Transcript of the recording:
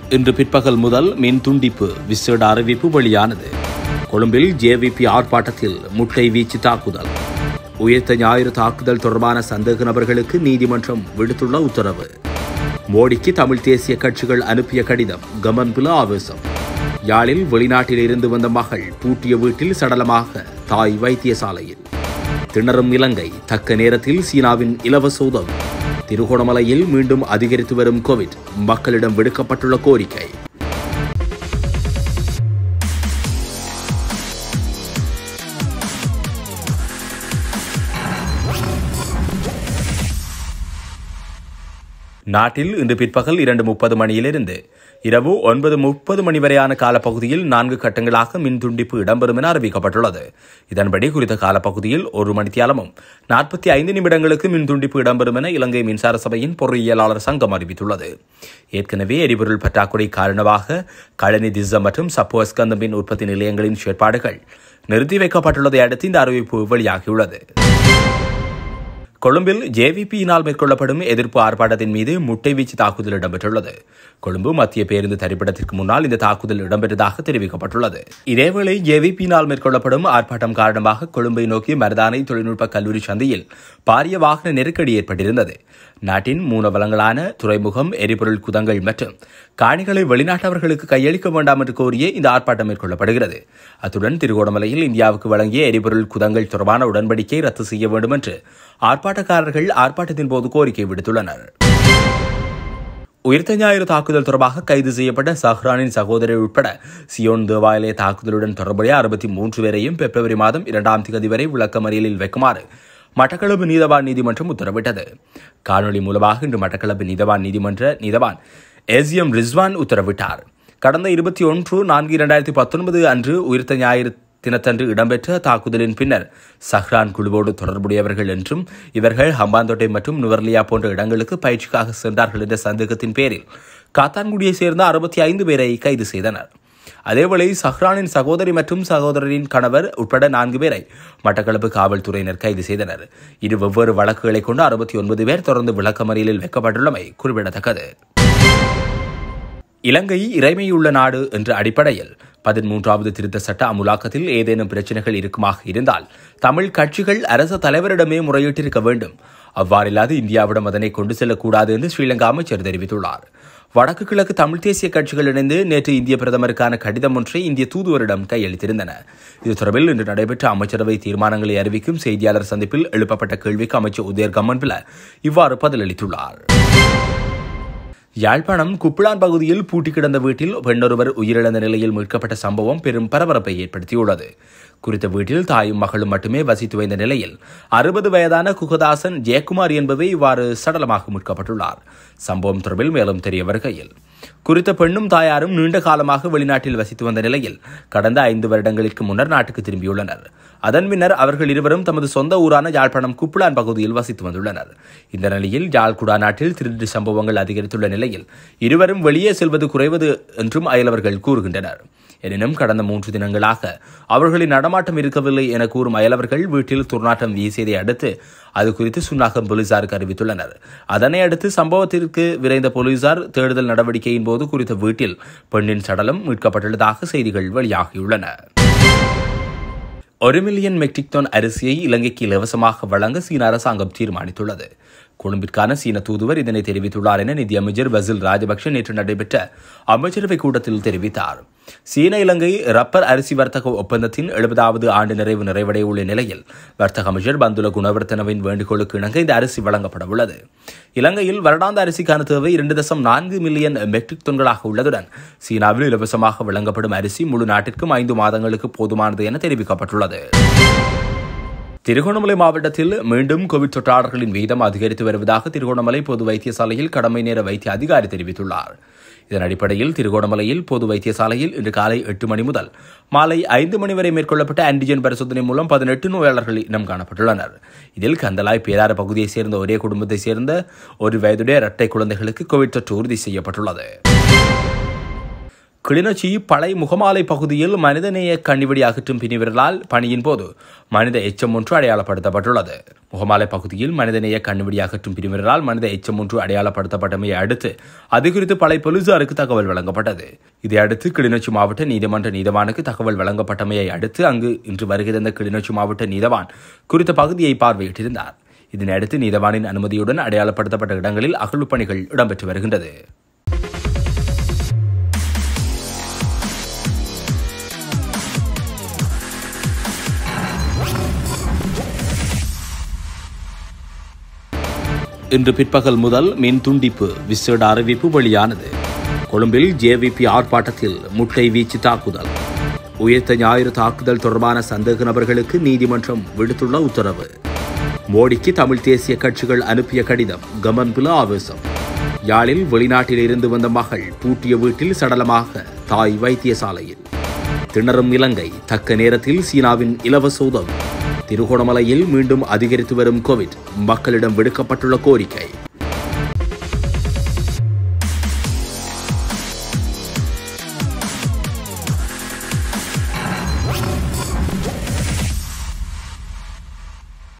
இன்று பிற்பகல் முதல் மின் துண்டிப்பு விசேட அறிவிப்பு வெளியானது கொழும்பில் ஜேவிபி ஆர்ப்பாட்டத்தில் முட்டை வீச்சு தாக்குதல் உயிர்த்த ஞாயிறு தாக்குதல் தொடர்பான சந்தேக நபர்களுக்கு நீதிமன்றம் விடுத்துள்ள உத்தரவு மோடிக்கு தமிழ் தேசிய கட்சிகள் அனுப்பிய கடிதம் கமன்புல ஆவேசம் யாழில் வெளிநாட்டில் இருந்து வந்த மகள் பூட்டிய வீட்டில் சடலமாக தாய் வைத்தியசாலையில் திணறும் இலங்கை தக்க நேரத்தில் சீனாவின் இலவச உதவி திருகோணமலையில் மீண்டும் அதிகரித்து வரும் கோவிட் மக்களிடம் விடுக்கப்பட்டுள்ள கோரிக்கை நாட்டில் இன்று பிற்பகல் இரண்டு முப்பது மணியிலிருந்து இரவு ஒன்பது முப்பது மணி வரையான காலப்பகுதியில் நான்கு கட்டங்களாக மின் துண்டிப்பு இடம்பெறும் என அறிவிக்கப்பட்டுள்ளது இதன்படி குறித்த காலப்பகுதியில் ஒரு மணித்தியாலமும் நாற்பத்தி ஐந்து நிமிடங்களுக்கு மின் துண்டிப்பு இடம்பெறும் என இலங்கை மின்சார சபையின் பொறியியலாளர் சங்கம் அறிவித்துள்ளது ஏற்கனவே எரிபொருள் பற்றாக்குறை காரணமாக கழனி திச மற்றும் சப்போஸ்கந்த மின் உற்பத்தி நிலையங்களின் செயற்பாடுகள் நிறுத்தி வைக்கப்பட்டுள்ளதை அடுத்து இந்த அறிவிப்பு வெளியாகியுள்ளது கொழும்பில் ஜேவிபியினால் மேற்கொள்ளப்படும் எதிர்ப்பு ஆர்ப்பாட்டத்தின் மீது முட்டை வீச்சு தாக்குதல் இடம்பெற்றுள்ளது கொழும்பு மத்திய பேருந்து தரிப்பிடத்திற்கு முன்னால் இந்த தாக்குதல் இடம்பெற்றதாக தெரிவிக்கப்பட்டுள்ளது இதேவேளை ஜேவிபியினால் மேற்கொள்ளப்படும் ஆர்ப்பாட்டம் காரணமாக கொழும்பை நோக்கி மருதானை தொழில்நுட்ப கல்லூரி சந்தையில் பாரிய வாகன நெருக்கடி ஏற்பட்டிருந்தது நாட்டின் மூல வளங்களான துறைமுகம் எரிபொருள் குதங்கள் மற்றும் காணிகளை வெளிநாட்டவர்களுக்கு கையளிக்க வேண்டாம் என்று கோரிய இந்த ஆர்ப்பாட்டம் மேற்கொள்ளப்படுகிறது அத்துடன் திருகோணமலையில் இந்தியாவுக்கு வழங்கிய எரிபொருள் குதங்கள் தொடர்பான உடன்படிக்கை ரத்து செய்ய வேண்டும் என்று ஆர்ப்பாட்டக்காரர்கள் ஆர்ப்பாட்டத்தின் போது கோரிக்கை விடுத்துள்ளனர் உயிர்த்த ஞாயிறு தாக்குதல் தொடர்பாக கைது செய்யப்பட்ட சஹ்ரானின் சகோதரி உட்பட சியோன் தேவாலய தாக்குதலுடன் தொடர்புடைய அறுபத்தி மூன்று பேரையும் பிப்ரவரி மாதம் இரண்டாம் தேதி வரை விளக்கமறியலில் வைக்குமாறு மட்டக்களப்பு நீதவான் நீதிமன்றம் உத்தரவிட்டது காணொலி மூலமாக இன்று மட்டக்களப்பு நீதவான் நீதிமன்ற நீதவான் ஏசிஎம் ரிஸ்வான் உத்தரவிட்டார் கடந்த இருபத்தி ஒன்று நான்கு இரண்டாயிரத்தி பத்தொன்பது அன்று உயிர்த்த ஞாயிறு தினத்தன்று இடம்பெற்ற தாக்குதலின் பின்னர் சஹ்ரான் குழுவோடு தொடர்புடையவர்கள் என்றும் இவர்கள் ஹம்பாந்தோட்டை மற்றும் நுவர்லியா போன்ற இடங்களுக்கு பயிற்சிக்காக சென்றார்கள் என்ற சந்தேகத்தின் பேரில் காத்தான்குடியைச் சேர்ந்த அறுபத்தி ஐந்து பேரை கைது செய்தனர் அதேவேளை சஹ்ரானின் சகோதரி மற்றும் சகோதரரின் கணவர் உட்பட நான்கு பேரை மட்டக்களப்பு காவல்துறையினர் கைது செய்தனர் இரு வெவ்வேறு வழக்குகளை கொண்டு அறுபத்தி ஒன்பது பேர் தொடர்ந்து விளக்கமறியலில் வைக்கப்பட்டுள்ளமை குறிப்பிடத்தக்கது இலங்கை இறைமையுள்ள நாடு என்ற அடிப்படையில் பதிமூன்றாவது திருத்த சட்ட அமுலாக்கத்தில் ஏதேனும் பிரச்சனைகள் இருக்குமாக இருந்தால் தமிழ் கட்சிகள் அரசு தலைவரிடமே முறையிட்டிருக்க வேண்டும் அவ்வாறில்லாது இந்தியாவிடம் அதனை கொண்டு செல்லக்கூடாது என்று ஸ்ரீலங்கா அமைச்சர் தெரிவித்துள்ளார் வடக்கு கிழக்கு தமிழ் தேசிய கட்சிகள் இணைந்து நேற்று இந்திய பிரதமருக்கான கடிதம் ஒன்றை இந்திய தூதுவரிடம் கையளித்திருந்தன இது தொடர்பில் இன்று நடைபெற்ற அமைச்சரவை தீர்மானங்களை அறிவிக்கும் செய்தியாளர் சந்திப்பில் எழுப்பப்பட்ட கேள்விக்கு அமைச்சர் உதயர் கம்மன்பில இவ்வாறு பதிலளித்துள்ளார் யாழ்ப்பாணம் குப்பிளான் பகுதியில் பூட்டி கிடந்த வீட்டில் பெண்ணொருவர் உயிரிழந்த நிலையில் மீட்கப்பட்ட சம்பவம் பெரும் பரபரப்பை ஏற்படுத்தியுள்ளது குறித்த வீட்டில் தாயும் மகளும் மட்டுமே வசித்து வந்த நிலையில் அறுபது வயதான குகதாசன் ஜெயக்குமார் என்பவை இவ்வாறு சடலமாக மீட்கப்பட்டுள்ளார் சம்பவம் தொடர்பில் மேலும் தெரிய வருகையில் குறித்த பெண்ணும் தாயாரும் நீண்ட காலமாக வெளிநாட்டில் வசித்து வந்த நிலையில் கடந்த ஐந்து வருடங்களுக்கு முன்னர் நாட்டுக்கு திரும்பியுள்ளனர் அதன் பின்னர் அவர்கள் இருவரும் தமது சொந்த ஊரான யாழ்ப்பாணம் குப்பிளான் பகுதியில் வசித்து வந்துள்ளனர் இந்த நிலையில் யாழ்குடா நாட்டில் திருட்டு சம்பவங்கள் அதிகரித்துள்ள நிலையில் இருவரும் வெளியே செல்வது குறைவது என்றும் அயலவர்கள் கூறுகின்றனர் எனினும் கடந்த மூன்று தினங்களாக அவர்களின் நடமாட்டம் இருக்கவில்லை என கூறும் அயலவர்கள் வீட்டில் துர்நாற்றம் வீசியதை அடுத்து அது குறித்து சுன்னாகம் போலீசாருக்கு அறிவித்துள்ளனர் அதனை அடுத்து சம்பவத்திற்கு விரைந்த போலீசார் தேடுதல் நடவடிக்கையின் போது குறித்த வீட்டில் பெண்ணின் சடலம் மீட்கப்பட்டுள்ளதாக செய்திகள் வெளியாகியுள்ளன ஒரு மில்லியன் மெட்ரிக் டன் அரிசியை இலங்கைக்கு இலவசமாக வழங்க சீன அரசாங்கம் தீர்மானித்துள்ளது கொழும்பிற்கான சீன தூதுவர் இதனை தெரிவித்துள்ளார் என நிதியமைச்சர் பசில் ராஜபக்ஷ நேற்று நடைபெற்ற அமைச்சரவை கூட்டத்தில் தெரிவித்தார் சீன இலங்கை ரப்பர் அரிசி வர்த்தக ஒப்பந்தத்தின் எழுபதாவது ஆண்டு நிறைவு நிறைவடைய உள்ள நிலையில் வர்த்தக அமைச்சர் பந்துல குணவர்த்தனவின் வேண்டுகோளுக்கு இணங்க இந்த அரிசி வழங்கப்பட உள்ளது இலங்கையில் வருடாந்த அரிசிக்கான தேவை இரண்டு தசம் நான்கு மில்லியன் மெட்ரிக் டன்களாக உள்ளதுடன் சீனாவில் இலவசமாக வழங்கப்படும் அரிசி முழு நாட்டிற்கும் ஐந்து மாதங்களுக்கு போதுமானது என தெரிவிக்கப்பட்டுள்ளது திருகோணமலை மாவட்டத்தில் மீண்டும் கோவிட் தொற்றாளர்களின் வீதம் அதிகரித்து வருவதாக திருகோணமலை பொது வைத்தியசாலையில் கடமை நேர வைத்திய அதிகாரி தெரிவித்துள்ளார் இதன் அடிப்படையில் திருகோணமலையில் பொது வைத்தியசாலையில் இன்று காலை எட்டு மணி முதல் மாலை ஐந்து மணி வரை மேற்கொள்ளப்பட்ட ஆன்டிஜென் பரிசோதனை மூலம் பதினெட்டு நோயாளர்கள் இனம் காணப்பட்டுள்ளனர் இதில் கந்தலாய் பேராறு பகுதியைச் சேர்ந்த ஒரே குடும்பத்தைச் சேர்ந்த ஒரு வயதுடைய இரட்டை குழந்தைகளுக்கு கோவிட் தொற்று உறுதி செய்யப்பட்டுள்ளது கிளிநொச்சி பளை முகமாலை பகுதியில் மனிதநேய கண்ணிவெடி அகற்றும் பிரிவினரால் பணியின் போது மனித எச்சம் ஒன்று அடையாளப்படுத்தப்பட்டுள்ளது முகமாலை பகுதியில் மனிதநேய கண்ணிவெடி அகற்றும் பிரிவினரால் மனித எச்சம் ஒன்று அடையாளப்படுத்தப்பட்டமையை அடுத்து அது குறித்து பளை போலீசாருக்கு தகவல் வழங்கப்பட்டது இதையடுத்து கிளிநொச்சி மாவட்ட நீதிமன்ற நீதவானுக்கு தகவல் வழங்கப்பட்டமையை அடுத்து அங்கு இன்று வருகை தந்த கிளிநொச்சி மாவட்ட நீதவான் குறித்த பகுதியை பார்வையிட்டிருந்தார் இதனையடுத்து நீதவானின் அனுமதியுடன் அடையாளப்படுத்தப்பட்ட இடங்களில் அகழ்வுப் பணிகள் இடம்பெற்று வருகின்றது இன்று பிற்பகல் முதல் மின் துண்டிப்பு விசேட அறிவிப்பு வெளியானது கொழும்பில் ஜேவிபி ஆர்ப்பாட்டத்தில் முட்டை வீச்சு தாக்குதல் உயர்த்த ஞாயிறு தாக்குதல் தொடர்பான சந்தேக நபர்களுக்கு நீதிமன்றம் விடுத்துள்ள உத்தரவு மோடிக்கு தமிழ் தேசிய கட்சிகள் அனுப்பிய கடிதம் கமன்புல ஆவேசம் யாழில் வெளிநாட்டில் இருந்து வந்த மகள் பூட்டிய வீட்டில் சடலமாக தாய் வைத்தியசாலையில் திணறும் இலங்கை தக்க நேரத்தில் சீனாவின் இலவச உதவி திருகோணமலையில் மீண்டும் அதிகரித்து வரும் கோவிட் மக்களிடம் விடுக்கப்பட்டுள்ள கோரிக்கை